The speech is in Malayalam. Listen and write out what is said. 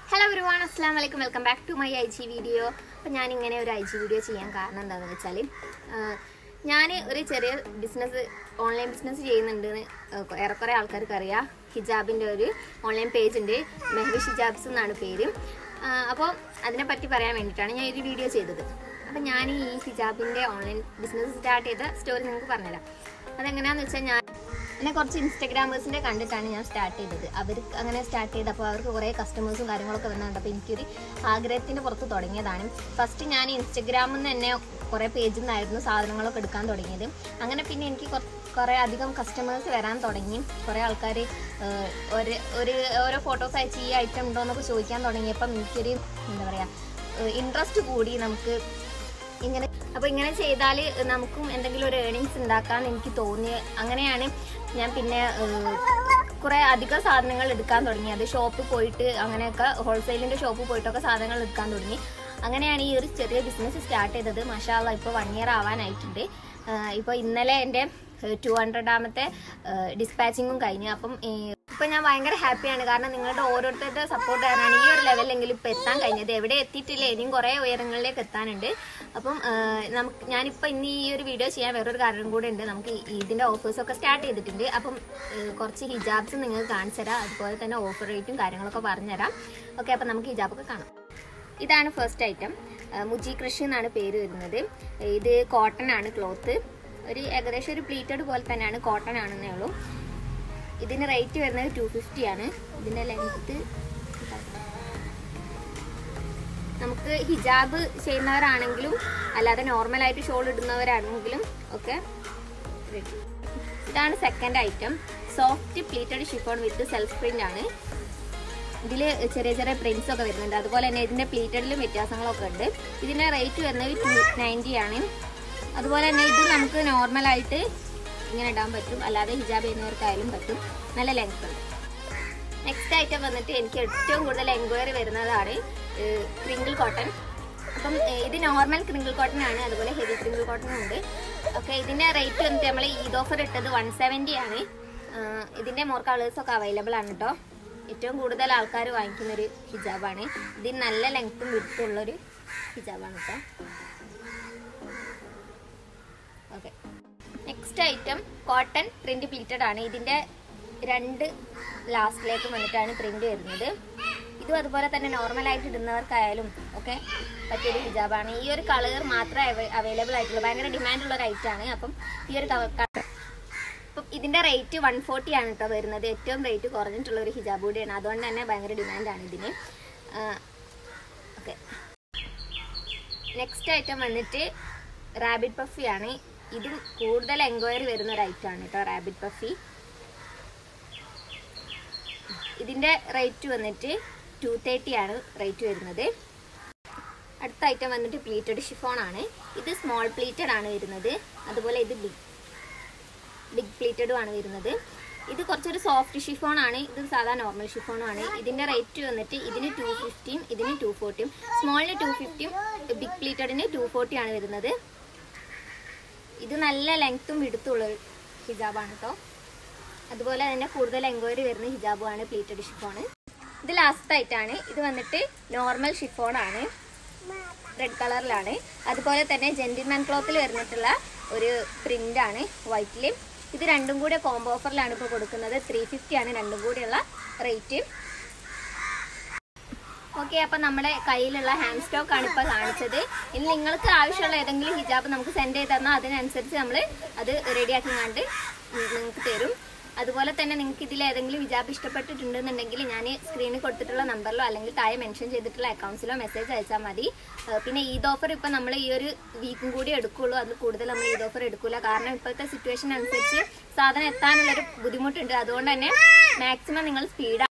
ഹലോ എവരിവൺ അസ്സാം വലൈക്കും welcome back to my I G video അപ്പോൾ ഞാൻ ഇങ്ങനെ ഒരു ഐ ജി വീഡിയോ ചെയ്യാൻ കാരണം എന്താണെന്ന് വെച്ചാൽ ഞാൻ ഒരു ചെറിയ ബിസിനസ് ഓൺലൈൻ ബിസിനസ് ചെയ്യുന്നുണ്ടെന്ന് ഏഹ് ഏറെക്കുറെ ആൾക്കാർക്ക് അറിയാം ഹിജാബിൻ്റെ ഒരു ഓൺലൈൻ പേജ് ഉണ്ട് മെഹ്വിഷ് ഹിജാബ്സ് എന്നാണ് പേര് അപ്പോൾ അതിനെപ്പറ്റി പറയാൻ വേണ്ടിയിട്ടാണ് ഞാൻ ഒരു വീഡിയോ ചെയ്തത് അപ്പോൾ ഞാൻ ഈ ഹിജാബിൻ്റെ ഓൺലൈൻ ബിസിനസ് സ്റ്റാർട്ട് ചെയ്ത സ്റ്റോറി നിങ്ങൾക്ക് പറഞ്ഞുതരാം അതെങ്ങനെയാണെന്ന് വെച്ചാൽ ഞാൻ എന്നെ കുറച്ച് ഇൻസ്റ്റഗ്രാമേഴ്സിൻ്റെ കണ്ടിട്ടാണ് ഞാൻ സ്റ്റാർട്ട് ചെയ്തത് അവർ അങ്ങനെ സ്റ്റാർട്ട് ചെയ്തപ്പോൾ അവർക്ക് കുറേ കസ്റ്റമേഴ്സും കാര്യങ്ങളൊക്കെ വരുന്നുണ്ട് അപ്പോൾ എനിക്കൊരു ആഗ്രഹത്തിൻ്റെ പുറത്ത് തുടങ്ങിയതാണ് ഫസ്റ്റ് ഞാൻ ഇൻസ്റ്റഗ്രാമിൽ നിന്ന് തന്നെ കുറേ പേജിൽ നിന്നായിരുന്നു സാധനങ്ങളൊക്കെ എടുക്കാൻ തുടങ്ങിയത് അങ്ങനെ പിന്നെ എനിക്ക് കുറ- കുറേ അധികം കസ്റ്റമേഴ്സ് വരാൻ തുടങ്ങി കുറേ ആൾക്കാർ ഒരു ഒരു ഓരോ ഫോട്ടോസ് അയച്ച് ഈ ഐറ്റം ഉണ്ടോ എന്നൊക്കെ ചോദിക്കാൻ തുടങ്ങിയപ്പം എനിക്കൊരു എന്താ പറയുക ഇൻട്രസ്റ്റ് കൂടി നമുക്ക് ഇങ്ങനെ അപ്പോൾ ഇങ്ങനെ ചെയ്താൽ നമുക്കും എന്തെങ്കിലും ഒരു ഏണിങ്സ് ഉണ്ടാക്കാമെന്ന് എനിക്ക് തോന്നി അങ്ങനെയാണ് ഞാൻ പിന്നെ കുറേ അധികം സാധനങ്ങൾ എടുക്കാൻ തുടങ്ങി അത് ഷോപ്പിൽ പോയിട്ട് അങ്ങനെയൊക്കെ ഹോൾസെയിലിൻ്റെ ഷോപ്പിൽ പോയിട്ടൊക്കെ സാധനങ്ങൾ എടുക്കാൻ തുടങ്ങി അങ്ങനെയാണ് ഈ ഒരു ചെറിയ ബിസിനസ് സ്റ്റാർട്ട് ചെയ്തത് മഷാല ഇപ്പോൾ വൺ ഇയർ ആവാനായിട്ടുണ്ട് ഇപ്പോൾ ഇന്നലെ എൻ്റെ ടു ഹൺഡ്രഡാമത്തെ ഡിസ്പാച്ചിങ്ങും കഴിഞ്ഞു അപ്പം ഇപ്പം ഞാൻ ഭയങ്കര ഹാപ്പിയാണ് കാരണം നിങ്ങളുടെ ഓരോരുത്തരുടെ സപ്പോർട്ട് കാരണമാണ് ഈ ഒരു ലെവലിലെങ്കിലും ഇപ്പം എത്താൻ കഴിഞ്ഞത് എവിടെ എത്തിയിട്ടില്ല ഇനിയും കുറേ ഉയരങ്ങളിലേക്ക് എത്താനുണ്ട് അപ്പം ആ, നമുക്ക് ഞാനിപ്പോൾ ഇന്ന് ഈ ഒരു വീഡിയോ ചെയ്യാൻ വേറൊരു കാരണം കൂടെ ഉണ്ട് നമുക്ക് ഈ- ഇതിൻ്റെ ഓഫേഴ്സൊക്കെ സ്റ്റാർട്ട് ചെയ്തിട്ടുണ്ട് അപ്പം ഏ, കുറച്ച് ഹിജാബ്സ് നിങ്ങൾക്ക് കാണിച്ചു തരാം അതുപോലെ തന്നെ ഓഫർ റേറ്റും കാര്യങ്ങളൊക്കെ പറഞ്ഞുതരാം ഓക്കെ അപ്പം നമുക്ക് ഹിജാബൊക്കെ കാണാം ഇതാണ് ഫസ്റ്റ് ഐറ്റം മുജി കൃഷി എന്നാണ് പേര് വരുന്നത് ഇത് കോട്ടൺ ആണ് ക്ലോത്ത് ഒരു ഏകദേശം ഒരു പ്ലീറ്റഡ് പോലെ തന്നെയാണ് കോട്ടൺ ആണെന്നേ ഉള്ളൂ ഇതിന് റേറ്റ് വരുന്നത് ടു ഫിഫ്റ്റി ആണ് ഇതിൻ്റെ ലെങ്ത്ത് നമുക്ക് ഹിജാബ് ചെയ്യുന്നവരാണെങ്കിലും അല്ലാതെ നോർമലായിട്ട് ഷോൾ ഇടുന്നവരാണെങ്കിലും ഒക്കെ ready. ഇതാണ് second item soft pleated chiffon with self print ആണ് ഇതിൽ ചെറിയ ചെറിയ പ്രിന്റ്സ് ഒക്കെ വരുന്നുണ്ട് അതുപോലെ തന്നെ ഇതിന്റെ പ്ലീറ്റഡിലും വ്യത്യാസങ്ങളൊക്കെ ഉണ്ട് ഇതിന്റെ റേറ്റ് വരുന്നത് ടു നയൻറ്റി ആണ് അതുപോലെ തന്നെ ഇത് നമുക്ക് നോർമലായിട്ട് ഇങ്ങനെ ഇടാൻ പറ്റും അല്ലാതെ ഹിജാബ് ചെയ്യുന്നവർക്കായാലും പറ്റും നല്ല ലെങ്ത് ഉണ്ട് നെക്സ്റ്റ് ഐറ്റം വന്നിട്ട് എനിക്ക് ഏറ്റവും കൂടുതൽ എൻക്വയറി വരുന്നതാണ് ക്രിങ്കിൾ കോട്ടൺ അപ്പം ഏഹ്, ഇത് നോർമൽ ക്രിങ്കിൾ കോട്ടൺ ആണ് അതുപോലെ ഹെവി ക്രിങ്കിൾ കോട്ടണും ഉണ്ട് ഓക്കെ ഇതിന്റെ റേറ്റ് വന്നിട്ട് നമ്മൾ ഈദ് ഓഫർ ഇട്ടത് വൺ സെവൻറ്റി ആണ് ആഹ്, ഇതിന്റെ മോർ കളേഴ്സ് ഒക്കെ അവൈലബിൾ ആണ് കേട്ടോ ഏറ്റവും കൂടുതൽ ആൾക്കാർ വാങ്ങിക്കുന്ന ഒരു ഹിജാബാണ് ഇതിന് നല്ല ലെങ്ത്തും വിടുത്തുള്ളൊരു ഹിജാബാണ് കേട്ടോ okay next item cotton print pleated ആണ് ഇതിന്റെ രണ്ട് ലാസ്റ്റിലേക്ക് വന്നിട്ടാണ് പ്രിന്റ് വരുന്നത് ഇതും അതുപോലെ തന്നെ നോർമൽ ആയിട്ട് ഇടുന്നവർക്കായാലും ഒക്കെ പറ്റിയൊരു ഹിജാബാണ് ഈ ഒരു കളർ മാത്രമേ അവൈലബിൾ ആയിട്ടുള്ളൂ ഭയങ്കര ഡിമാൻഡ് ഉള്ള ഒരു ഐറ്റം ആണ് അപ്പം ഈ ഒരു കളർ അപ്പം ഇതിന്റെ റേറ്റ് വൺ ഫോർട്ടി ആണ് കേട്ടോ വരുന്നത് ഏറ്റവും റേറ്റ് കുറഞ്ഞിട്ടുള്ള ഒരു ഹിജാബ് കൂടിയാണ് അതുകൊണ്ട് തന്നെ ഭയങ്കര ഡിമാൻഡാണ് ഇതിന് ഓക്കെ നെക്സ്റ്റ് ഐറ്റം വന്നിട്ട് റാബിറ്റ് പഫി ആണ് ഇതും കൂടുതൽ എൻക്വയറി വരുന്ന ഒരു ഐറ്റം ആണ് കേട്ടോ റാബിറ്റ് പഫി ഇതിന്റെ റേറ്റ് വന്നിട്ട് ടു തേർട്ടി ആണ് റേറ്റ് വരുന്നത് അടുത്ത ഐറ്റം വന്നിട്ട് പ്ലീറ്റഡ് ഷിഫോൺ ആണ് ഇത് സ്മോൾ പ്ലീറ്റഡ് ആണ് വരുന്നത് അതുപോലെ ഇത് ബിഗ് ബിഗ് പ്ലീറ്റഡും ആണ് വരുന്നത് ഇത് കുറച്ചൊരു സോഫ്റ്റ് ഷിഫോൺ ആണ് ഇത് സാധാ നോർമൽ ഷിഫോണും ആണ് ഇതിന്റെ റേറ്റ് വന്നിട്ട് ഇതിന് ടു ഫിഫ്റ്റിയും ഇതിന് ടു ഫോർട്ടിയും സ്മോളിന് ടു ഫിഫ്റ്റിയും ബിഗ് പ്ലീറ്റഡിന് ടു ഫോർട്ടി ആണ് വരുന്നത് ഇത് നല്ല ലെങ്ത്തും വിടുത്തുള്ള ഒരു ഹിജാബാണ് കേട്ടോ അതുപോലെ തന്നെ കൂടുതൽ എൻക്വയറി വരുന്ന ഹിജാബുമാണ് പ്ലീറ്റഡ് ഷിഫോൺ ഇത് ലാസ്റ്റ് ആയിട്ടാണ് ഇത് വന്നിട്ട് നോർമൽ ഷിഫോൺ ആണ് റെഡ് കളറിലാണ് അതുപോലെ തന്നെ ജെന്റിൽമാൻ ക്ലോത്തിൽ വരുന്നിട്ടുള്ള ഒരു പ്രിന്റ് ആണ് വൈറ്റിൽ ഇത് രണ്ടും കൂടെ കോംബോ ഓഫറിലാണ് ഇപ്പോൾ കൊടുക്കുന്നത് ത്രീ ഫിഫ്റ്റി ആണ് രണ്ടും കൂടെയുള്ള റേറ്റ് ഓക്കെ അപ്പം നമ്മുടെ കയ്യിലുള്ള ഹാൻഡ് സ്റ്റോക്ക് ആണ് ഇപ്പോൾ കാണിച്ചത് ഇനി നിങ്ങൾക്ക് ആവശ്യമുള്ള ഏതെങ്കിലും ഹിജാബ് നമുക്ക് സെൻഡ് ചെയ്ത് തന്നാൽ അതിനനുസരിച്ച് നമ്മൾ അത് റെഡിയാക്കി കണ്ട് നിങ്ങൾക്ക് തരും അതുപോലെ തന്നെ നിങ്ങൾക്ക് ഇതിൽ ഏതെങ്കിലും ഹിജാബ് ഇഷ്ടപ്പെട്ടിട്ടുണ്ടെന്നുണ്ടെങ്കിൽ ഞാൻ സ്ക്രീനിൽ കൊടുത്തിട്ടുള്ള നമ്പറിലോ അല്ലെങ്കിൽ താഴെ മെൻഷൻ ചെയ്തിട്ടുള്ള അക്കൗണ്ട്സിലോ മെസ്സേജ് അയച്ചാൽ മതി ഏഹ് പിന്നെ ഈദ് ഓഫർ ഇപ്പം നമ്മൾ ഈ ഒരു വീക്കും കൂടി എടുക്കുള്ളൂ അത് കൂടുതൽ നമ്മൾ ഈദ് ഓഫർ എടുക്കില്ല കാരണം ഇപ്പോഴത്തെ സിറ്റുവേഷൻ അനുസരിച്ച് സാധനം എത്താനുള്ളൊരു ബുദ്ധിമുട്ടുണ്ട് അതുകൊണ്ട് തന്നെ മാക്സിമം നിങ്ങൾ സ്പീഡ്